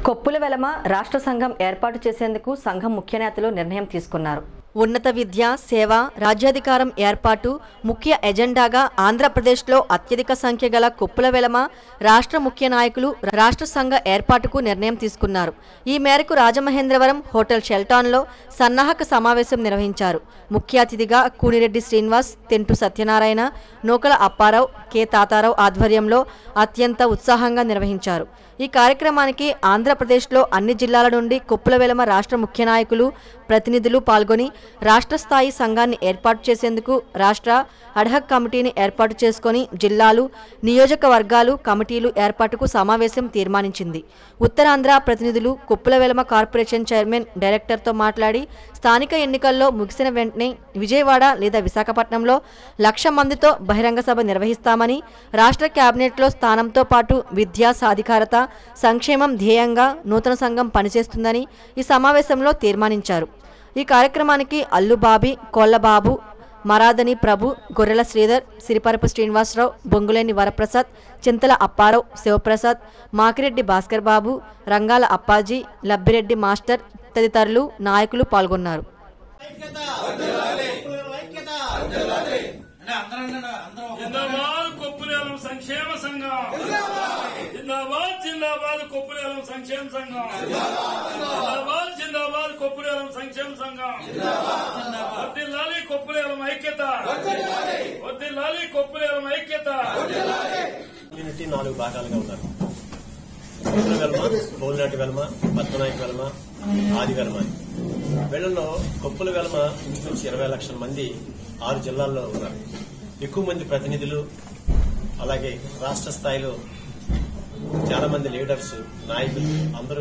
కొప్పుల వెలమ రాష్ట్ర సంఘం ఏర్పాటు చేసేందుకు సంఘం ముఖ్య నేతలు నిర్ణయం తీసుకున్నారు ఉన్నత విద్య సేవ రాజ్యాధికారం ఏర్పాటు ముఖ్య ఎజెండాగా ఆంధ్రప్రదేశ్లో అత్యధిక సంఖ్య గల కొప్పుల వెలమ రాష్ట్ర ముఖ్య నాయకులు రాష్ట్ర సంఘ ఏర్పాటుకు నిర్ణయం తీసుకున్నారు ఈ మేరకు రాజమహేంద్రవరం హోటల్ షెల్టాన్లో సన్నాహక సమావేశం నిర్వహించారు ముఖ్య అతిథిగా కూనిరెడ్డి శ్రీనివాస్ తెంటు సత్యనారాయణ నూకల అప్పారావు కె తాతారావు ఆధ్వర్యంలో అత్యంత ఉత్సాహంగా నిర్వహించారు ఈ కార్యక్రమానికి ఆంధ్రప్రదేశ్లో అన్ని జిల్లాల నుండి కొప్పుల వెలమ రాష్ట్ర ముఖ్య నాయకులు ప్రతినిధులు పాల్గొని రాష్ట్ర స్థాయి సంఘాన్ని ఏర్పాటు చేసేందుకు రాష్ట్ర అడ్హక్ కమిటీని ఏర్పాటు చేసుకొని జిల్లాలు నియోజకవర్గాలు కమిటీలు ఏర్పాటుకు సమావేశం తీర్మానించింది ఉత్తరాంధ్ర ప్రతినిధులు కుప్పల వెలమ కార్పొరేషన్ చైర్మన్ డైరెక్టర్తో మాట్లాడి స్థానిక ఎన్నికల్లో ముగిసిన వెంటనే విజయవాడ లేదా విశాఖపట్నంలో లక్ష మందితో బహిరంగ సభ నిర్వహిస్తామని రాష్ట్ర కేబినెట్లో స్థానంతో పాటు విద్యా సాధికారత సంక్షేమం ధ్యేయంగా నూతన సంఘం పనిచేస్తుందని ఈ సమావేశంలో తీర్మానించారు ఈ కార్యక్రమానికి అల్లుబాబి కోళ్లబాబు మరాదని ప్రభు గొర్రెల శ్రీధర్ సిరిపరపు శ్రీనివాసరావు బొంగులేని వరప్రసాద్ చింతల అప్పారావు శివప్రసాద్ మాకిరెడ్డి భాస్కర్ బాబు రంగాల అప్పాజీ లబ్బిరెడ్డి మాస్టర్ తదితరులు నాయకులు పాల్గొన్నారు జిందాబాద్ కొప్పులేలం సంక్షేమ సంఘం జిందాబాద్ జిందాబాద్ కొప్పులేలం సంక్షేమ సంఘం జిందాబాద్ జిందాబాద్ కొప్పులేలం సంక్షేమ సంఘం వర్దిల్లాలి కొప్పులేలం ఐక్యత వర్దిల్లాలి కొప్పులేలం ఐక్యత కమ్యూనిటీ నాలుగు భాగాలుగా ఉన్నారు కొప్పుల వెల్మ బోలినాటి వెల్మ పద్మనాయక వెల్మ ఆది వెల్మ అని. వీళ్ళలో కొప్పుల వెల్మ ఇంచుమించు ఇరవై లక్షల మంది ఆరు జిల్లాల్లో ఉన్నారు ఎక్కువ మంది ప్రతినిధులు అలాగే రాష్ట్ర స్థాయిలో చాలా మంది లీడర్స్ నాయకులు అందరూ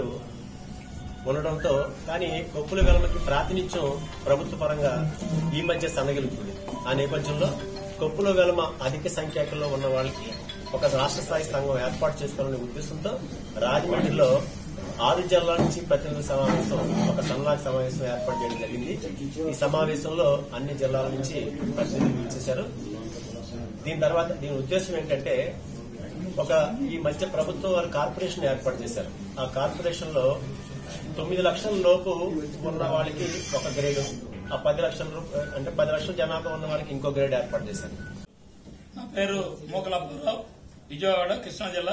ఉండడంతో కానీ కొప్పుల వెలమకి ప్రాతినిధ్యం ప్రభుత్వ పరంగా ఈ మధ్య సన్నగిలుతుంది ఆ నేపథ్యంలో కొప్పుల వెలమ అధిక సంఖ్యాకుల్లో ఉన్న వాళ్ళకి ఒక రాష్ట్ర స్థాయి సంఘం ఏర్పాటు చేసుకోవాలనే ఉద్దేశంతో రాజమండ్రిలో ఆరు జిల్లాల నుంచి ప్రతినిధుల సమావేశం ఒక సన్నాహక సమావేశం ఏర్పాటు చేయడం జరిగింది ఈ సమావేశంలో అన్ని జిల్లాల నుంచి ప్రతినిధులు ఇచ్చేశారు దీని తర్వాత దీని ఉద్దేశం ఏంటంటే ఒక ఈ మధ్య ప్రభుత్వం వారు కార్పొరేషన్ ఏర్పాటు చేశారు ఆ కార్పొరేషన్ లో తొమ్మిది లక్షల లోపు ఉన్న వాళ్ళకి ఒక గ్రేడ్ ఆ పది లక్షల రూప- అంటే పది లక్షల జనాభా ఉన్న వాళ్ళకి ఇంకో గ్రేడ్ ఏర్పాటు చేశారు నా పేరు మోకలప్పారావు విజయవాడ కృష్ణా జిల్లా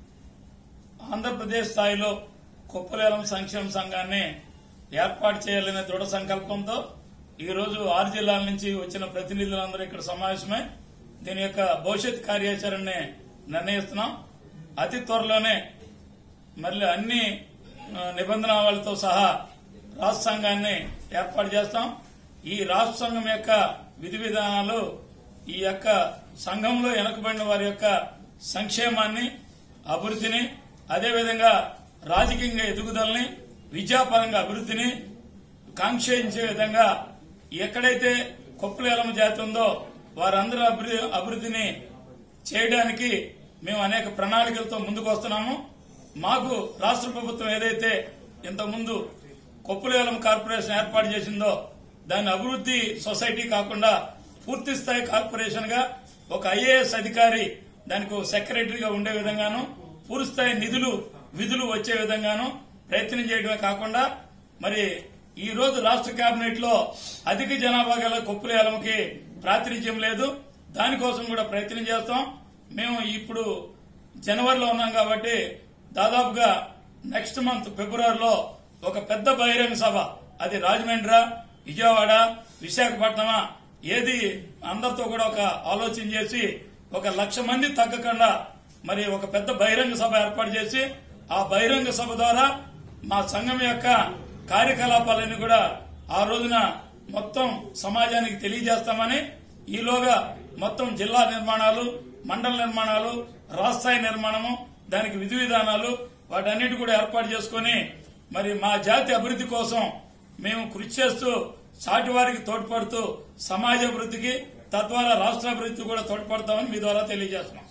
ఆంధ్రప్రదేశ్ స్థాయిలో కుప్పలేలం సంక్షేమ సంఘాన్ని ఏర్పాటు చేయాలనే దృఢ సంకల్పంతో ఈ రోజు ఆరు జిల్లాల నుంచి వచ్చిన ప్రతినిధులందరూ ఇక్కడ సమావేశమై దీని యొక్క భవిష్యత్ కార్యాచరణని నిర్ణయిస్తున్నాం అతి త్వరలోనే మళ్ళీ అన్ని ఆ, నిబంధనావళితో సహా రాష్ట్ర సంఘాన్ని ఏర్పాటు చేస్తాం ఈ రాష్ట్ర సంఘం యొక్క విధి విధానాలు ఈ యొక్క సంఘంలో వెనకబడిన వారి యొక్క సంక్షేమాన్ని అభివృద్ధిని అదేవిధంగా రాజకీయంగా ఎదుగుదలని విద్యాపరంగా అభివృద్ధిని కాంక్షించే విధంగా ఎక్కడైతే కొప్పులేలమ జాతి ఉందో వారందరూ అభివృద్ధి అభివృద్ధిని చేయడానికి మేము అనేక ప్రణాళికలతో ముందుకు వస్తున్నాము మాకు రాష్ట్ర ప్రభుత్వం ఏదైతే ఇంతకుముందు కొప్పులేలం కార్పొరేషన్ ఏర్పాటు చేసిందో దాని అభివృద్ధి సొసైటీ కాకుండా పూర్తి స్థాయి కార్పొరేషన్ గా ఒక ఐఏఎస్ అధికారి దానికి ఒక సెక్రటరీగా ఉండే విధంగాను పూర్తి స్థాయి నిధులు విధులు వచ్చే విధంగాను ప్రయత్నం చేయడమే కాకుండా మరి ఈ రోజు రాష్ట్ర కేబినెట్ లో అధిక జనాభా గల కొప్పులేలంకి ప్రాతినిధ్యం లేదు దానికోసం కూడా ప్రయత్నం చేస్తాం మేము ఇప్పుడు జనవరిలో ఉన్నాం కాబట్టి దాదాపుగా నెక్స్ట్ మంత్ ఫిబ్రవరిలో ఒక పెద్ద బహిరంగ సభ అది రాజమండ్రి విజయవాడ విశాఖపట్నమా ఏది అందరితో కూడా ఒక ఆలోచన చేసి ఒక లక్ష మంది తగ్గకుండా మరి ఒక పెద్ద బహిరంగ సభ ఏర్పాటు చేసి ఆ బహిరంగ సభ ద్వారా మా సంఘం యొక్క కార్యకలాపాలన్నీ కూడా ఆ రోజున మొత్తం సమాజానికి తెలియజేస్తామని ఈలోగా మొత్తం జిల్లా నిర్మాణాలు మండల నిర్మాణాలు రాష్ట్రాయి నిర్మాణము దానికి విధి విధానాలు వాటన్నిటి కూడా ఏర్పాటు చేసుకుని మరి మా జాతి అభివృద్ధి కోసం మేము కృషి చేస్తూ సాటి వారికి తోడ్పడుతూ సమాజ అభివృద్ధికి తద్వారా రాష్ట్ర అభివృద్ధికి కూడా తోడ్పడతామని మీ ద్వారా తెలియజేస్తున్నాం